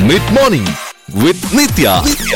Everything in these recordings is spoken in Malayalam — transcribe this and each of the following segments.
mid morning with Nithya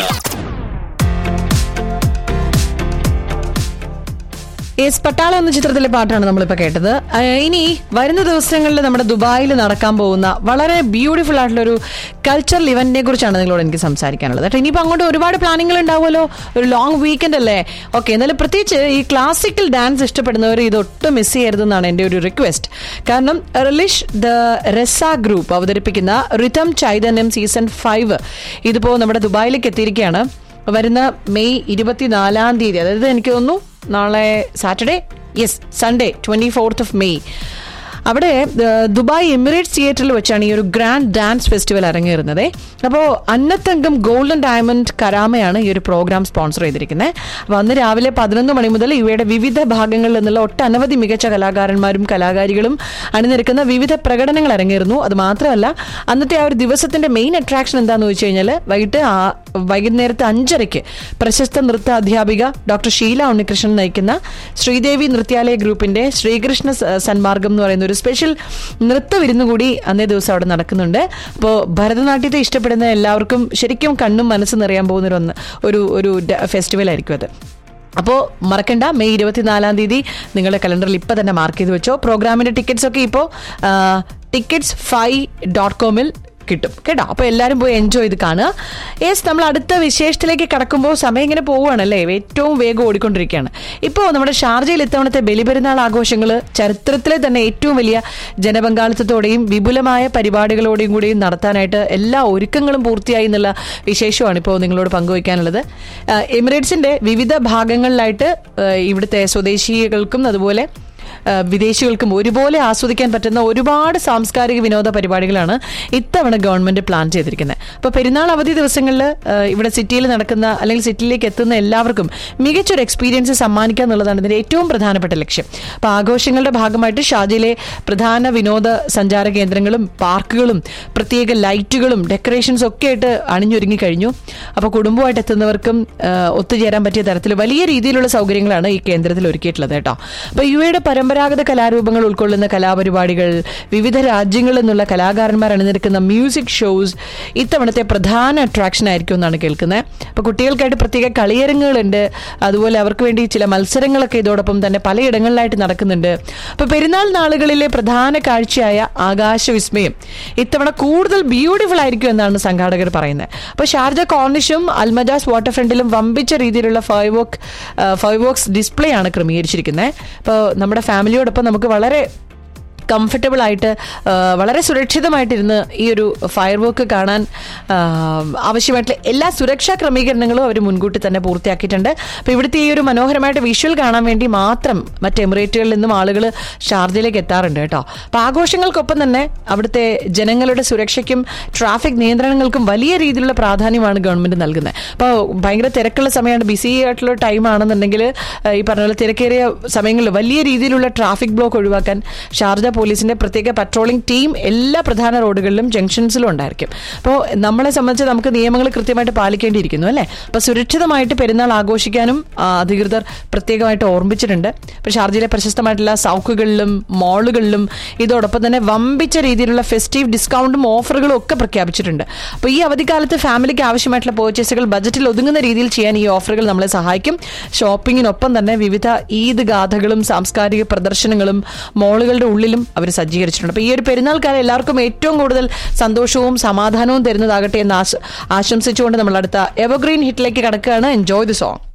S Pattala എന്ന ചിത്രത്തിലെ പാട്ടാണ് നമ്മളിപ്പോ കേട്ടത് ആ, ഇനി വരുന്ന ദിവസങ്ങളിൽ നമ്മുടെ ദുബായിൽ നടക്കാൻ പോകുന്ന വളരെ ബ്യൂട്ടിഫുൾ ആയിട്ടുള്ള ഒരു കൾച്ചറൽ ഇവന്റിനെ കുറിച്ചാണ് നിങ്ങളോട് എനിക്ക് സംസാരിക്കാനുള്ളത് കേട്ടോ ഇനിയിപ്പോൾ അങ്ങോട്ട് ഒരുപാട് പ്ലാനിങ്ങൾ ഉണ്ടാവുമല്ലോ ഒരു ലോങ് വീക്കെൻഡ് അല്ലേ ഓക്കെ എന്നാലും പ്രത്യേകിച്ച് ഈ ക്ലാസിക്കൽ ഡാൻസ് ഇഷ്ടപ്പെടുന്നവർ ഇത് ഒട്ടും മിസ് ചെയ്യരുതെന്നാണ് എൻ്റെ ഒരു റിക്വസ്റ്റ് കാരണം റിലിഷ് ദ റെസ ഗ്രൂപ്പ് അവതരിപ്പിക്കുന്ന റിതം ചൈതന്യം സീസൺ ഫൈവ് ഇതിപ്പോ നമ്മുടെ ദുബായിലേക്ക് എത്തിയിരിക്കുകയാണ് വരുന്ന മെയ് ഇരുപത്തിനാലാം തീയതി അതായത് എനിക്ക് തോന്നുന്നു നാളെ Saturday yes Sunday twenty fourth of May അവിടെ ഏഹ്, ദുബായ് എമിറേറ്റ്സ് തിയേറ്ററിൽ വെച്ചാണ് ഈ ഒരു ഗ്രാൻഡ് ഡാൻസ് ഫെസ്റ്റിവൽ അരങ്ങേറുന്നത് അപ്പോൾ അന്നത്തങ്കം ഗോൾഡൻ ഡയമണ്ട് കരാമയാണ് ഈ ഒരു പ്രോഗ്രാം സ്പോൺസർ ചെയ്തിരിക്കുന്നത് അപ്പോൾ അന്ന് രാവിലെ പതിനൊന്ന് മണി മുതൽ ഇവയുടെ വിവിധ ഭാഗങ്ങളിൽ നിന്നുള്ള ഒട്ടനവധി മികച്ച കലാകാരന്മാരും കലാകാരികളും അണിനിരക്കുന്ന വിവിധ പ്രകടനങ്ങൾ അരങ്ങേറുന്നു അത് മാത്രമല്ല അന്നത്തെ ആ ഒരു ദിവസത്തിന്റെ മെയിൻ അട്രാക്ഷൻ എന്താണെന്ന് വെച്ച് കഴിഞ്ഞാൽ വൈകിട്ട് ആ വൈകുന്നേരത്തെ അഞ്ചരയ്ക്ക് പ്രശസ്ത നൃത്ത അധ്യാപിക ഡോക്ടർ ഷീല ഉണ്ണികൃഷ്ണൻ നയിക്കുന്ന ശ്രീദേവി നൃത്യാലയ ഗ്രൂപ്പിന്റെ ശ്രീകൃഷ്ണ സ- സന്മാർഗം എന്ന് പറയുന്ന ഒരു സ്പെഷ്യൽ നൃത്ത വിരുന്ന് കൂടി അന്നേ ദിവസം അവിടെ നടക്കുന്നുണ്ട് അപ്പോൾ ഭരതനാട്യത്തെ ഇഷ്ടപ്പെടുന്ന എല്ലാവർക്കും ശരിക്കും കണ്ണും മനസ്സും നിറയാൻ പോകുന്ന ഒരു ഒന്ന് ഒരു ഒരു ഫെസ്റ്റിവൽ ആയിരിക്കും അത് അപ്പോൾ മറക്കണ്ട മെയ് ഇരുപത്തിനാലാം തീയതി നിങ്ങളുടെ കലണ്ടറിൽ ഇപ്പം തന്നെ മാർക്ക് ചെയ്ത് വെച്ചോ പ്രോഗ്രാമിന്റെ ടിക്കറ്റ്സ് ഒക്കെ ഇപ്പോൾ ടിക്കറ്റ്സ് ഫൈ ഡോട്ട് കോമിൽ കിട്ടും കേട്ടോ അപ്പോൾ എല്ലാവരും പോയി എൻജോയ് ചെയ്ത് കാണുക യെസ് നമ്മൾ അടുത്ത വിശേഷത്തിലേക്ക് കടക്കുമ്പോൾ സമയം ഇങ്ങനെ പോവുകയാണല്ലേ ഏറ്റവും വേഗം ഓടിക്കൊണ്ടിരിക്കുകയാണ് ഇപ്പോൾ നമ്മുടെ ഷാർജയിൽ ഇത്തവണത്തെ ബലിപെരുന്നാൾ ആഘോഷങ്ങൾ ചരിത്രത്തിലെ തന്നെ ഏറ്റവും വലിയ ജനപങ്കാളിത്തത്തോടെയും വിപുലമായ പരിപാടികളോടെയും കൂടിയും നടത്താനായിട്ട് എല്ലാ ഒരുക്കങ്ങളും പൂർത്തിയായി എന്നുള്ള വിശേഷമാണ് ഇപ്പോൾ നിങ്ങളോട് പങ്കുവയ്ക്കാനുള്ളത് ആ, എമിറേറ്റ്സിന്റെ വിവിധ ഭാഗങ്ങളിലായിട്ട് ആ, ഇവിടുത്തെ സ്വദേശികൾക്കും അതുപോലെ ആ, വിദേശികൾക്കും ഒരുപോലെ ആസ്വദിക്കാൻ പറ്റുന്ന ഒരുപാട് സാംസ്കാരിക വിനോദ പരിപാടികളാണ് ഇത്തവണ ഗവൺമെന്റ് പ്ലാൻ ചെയ്തിരിക്കുന്നത് അപ്പോൾ പെരുന്നാൾ അവധി ദിവസങ്ങളിൽ ഇവിടെ സിറ്റിയിൽ നടക്കുന്ന അല്ലെങ്കിൽ സിറ്റിയിലേക്ക് എത്തുന്ന എല്ലാവർക്കും മികച്ചൊരു എക്സ്പീരിയൻസ് സമ്മാനിക്കുക എന്നുള്ളതാണ് ഇതിന്റെ ഏറ്റവും പ്രധാനപ്പെട്ട ലക്ഷ്യം അപ്പോൾ ആഘോഷങ്ങളുടെ ഭാഗമായിട്ട് ഷാജിയിലെ പ്രധാന വിനോദ സഞ്ചാര കേന്ദ്രങ്ങളും പാർക്കുകളും പ്രത്യേക ലൈറ്റുകളും ഡെക്കറേഷൻസ് ഒക്കെ ആയിട്ട് അണിഞ്ഞൊരുങ്ങി കഴിഞ്ഞു അപ്പോൾ കുടുംബമായിട്ട് എത്തുന്നവർക്കും ആ, ഒത്തുചേരാൻ പറ്റിയ തരത്തിൽ വലിയ രീതിയിലുള്ള സൗകര്യങ്ങളാണ് ഈ കേന്ദ്രത്തിൽ ഒരുക്കിയിട്ടുള്ളത് കേട്ടോ അപ്പോൾ യു എയുടെ പരമ്പരാഗത കലാരൂപങ്ങൾ ഉൾക്കൊള്ളുന്ന കലാപരിപാടികൾ വിവിധ രാജ്യങ്ങളിൽ നിന്നുള്ള കലാകാരന്മാർ അണിനിരക്കുന്ന മ്യൂസിക് ഷോസ് ഇത്തവണത്തെ പ്രധാന അട്രാക്ഷൻ ആയിരിക്കും എന്നാണ് കേൾക്കുന്നത് അപ്പോൾ കുട്ടികൾക്കായിട്ട് പ്രത്യേക കളിയരങ്ങുകളുണ്ട് അതുപോലെ അവർക്ക് വേണ്ടി ചില മത്സരങ്ങളൊക്കെ ഇതോടൊപ്പം തന്നെ പലയിടങ്ങളിലായിട്ട് നടക്കുന്നുണ്ട് അപ്പോൾ പെരുന്നാൾ നാളുകളിലെ പ്രധാന കാഴ്ചയായ ആകാശവിസ്മയം ഇത്തവണ കൂടുതൽ ബ്യൂട്ടിഫുൾ ആയിരിക്കും എന്നാണ് സംഘാടകർ പറയുന്നത് അപ്പോൾ ഷാർജ കോർണിഷും അൽമജാസ് വാട്ടർ ഫ്രണ്ടിലും വമ്പിച്ച രീതിയിലുള്ള fire work fireworks display ആണ് ക്രമീകരിച്ചിരിക്കുന്നത് അപ്പോൾ നമ്മുടെ ഫാമിലിയോടൊപ്പം നമുക്ക് വളരെ കംഫർട്ടബിൾ ആയിട്ട് ആ, വളരെ സുരക്ഷിതമായിട്ടിരുന്ന് ഈ ഒരു ഫയർ വർക്ക് കാണാൻ ആ, ആവശ്യമായിട്ടുള്ള എല്ലാ സുരക്ഷാ ക്രമീകരണങ്ങളും അവർ മുൻകൂട്ടി തന്നെ പൂർത്തിയാക്കിയിട്ടുണ്ട് അപ്പോൾ ഇവിടുത്തെ ഈ ഒരു മനോഹരമായിട്ട് വിഷ്വൽ കാണാൻ വേണ്ടി മാത്രം മറ്റ് എമിറേറ്റുകളിൽ നിന്നും ആളുകൾ ഷാർജയിലേക്ക് എത്താറുണ്ട് കേട്ടോ അപ്പോൾ ആഘോഷങ്ങൾക്കൊപ്പം തന്നെ അവിടുത്തെ ജനങ്ങളുടെ സുരക്ഷയ്ക്കും ട്രാഫിക് നിയന്ത്രണങ്ങൾക്കും വലിയ രീതിയിലുള്ള പ്രാധാന്യമാണ് ഗവൺമെന്റ് നൽകുന്നത് അപ്പോൾ ഭയങ്കര തിരക്കുള്ള സമയമാണ് ബിസി ആയിട്ടുള്ള ടൈം ആണെന്നുണ്ടെങ്കിൽ ആ, ഈ പറഞ്ഞ പോലെ തിരക്കേറിയ സമയങ്ങളിൽ വലിയ രീതിയിലുള്ള ട്രാഫിക് ബ്ലോക്ക് ഒഴിവാക്കാൻ ഷാർജ പോലീസിന്റെ പ്രത്യേക പട്രോളിംഗ് ടീം എല്ലാ പ്രധാന റോഡുകളിലും ജംഗ്ഷൻസിലും ഉണ്ടായിരിക്കും അപ്പോൾ നമ്മളെ സംബന്ധിച്ച് നമുക്ക് നിയമങ്ങൾ കൃത്യമായിട്ട് പാലിക്കേണ്ടിയിരിക്കുന്നു അല്ലേ അപ്പോൾ സുരക്ഷിതമായിട്ട് പെരുന്നാൾ ആഘോഷിക്കാനും ആ, അധികൃതർ പ്രത്യേകമായിട്ട് ഓർമ്മിച്ചിട്ടുണ്ട് ഇപ്പോൾ ഷാർജയിലെ പ്രശസ്തമായിട്ടുള്ള സൗക്കുകളിലും മാളുകളിലും ഇതോടൊപ്പം തന്നെ വമ്പിച്ച രീതിയിലുള്ള ഫെസ്റ്റീവ് ഡിസ്കൗണ്ടും ഓഫറുകളും ഒക്കെ പ്രഖ്യാപിച്ചിട്ടുണ്ട് അപ്പോൾ ഈ അവധിക്കാലത്ത് ഫാമിലിക്ക് ആവശ്യമായിട്ടുള്ള പർച്ചേസുകൾ ബജറ്റിൽ ഒതുങ്ങുന്ന രീതിയിൽ ചെയ്യാൻ ഈ ഓഫറുകൾ നമ്മളെ സഹായിക്കും ഷോപ്പിങ്ങിനൊപ്പം തന്നെ വിവിധ ഈദ് ഗാഥകളും സാംസ്കാരിക പ്രദർശനങ്ങളും മാളുകളുടെ ഉള്ളിലും അവർ സജ്ജീകരിച്ചിട്ടുണ്ട് അപ്പോൾ ഈ ഒരു പെരുന്നാൾ കാലം എല്ലാവർക്കും ഏറ്റവും കൂടുതൽ സന്തോഷവും സമാധാനവും തരുന്നതാകട്ടെ എന്ന് ആശ- ആശംസിച്ചുകൊണ്ട് നമ്മൾ അടുത്ത എവർഗ്രീൻ ഹിറ്റിലേക്ക് കടക്കുകയാണ് എൻജോയ് ദി സോങ്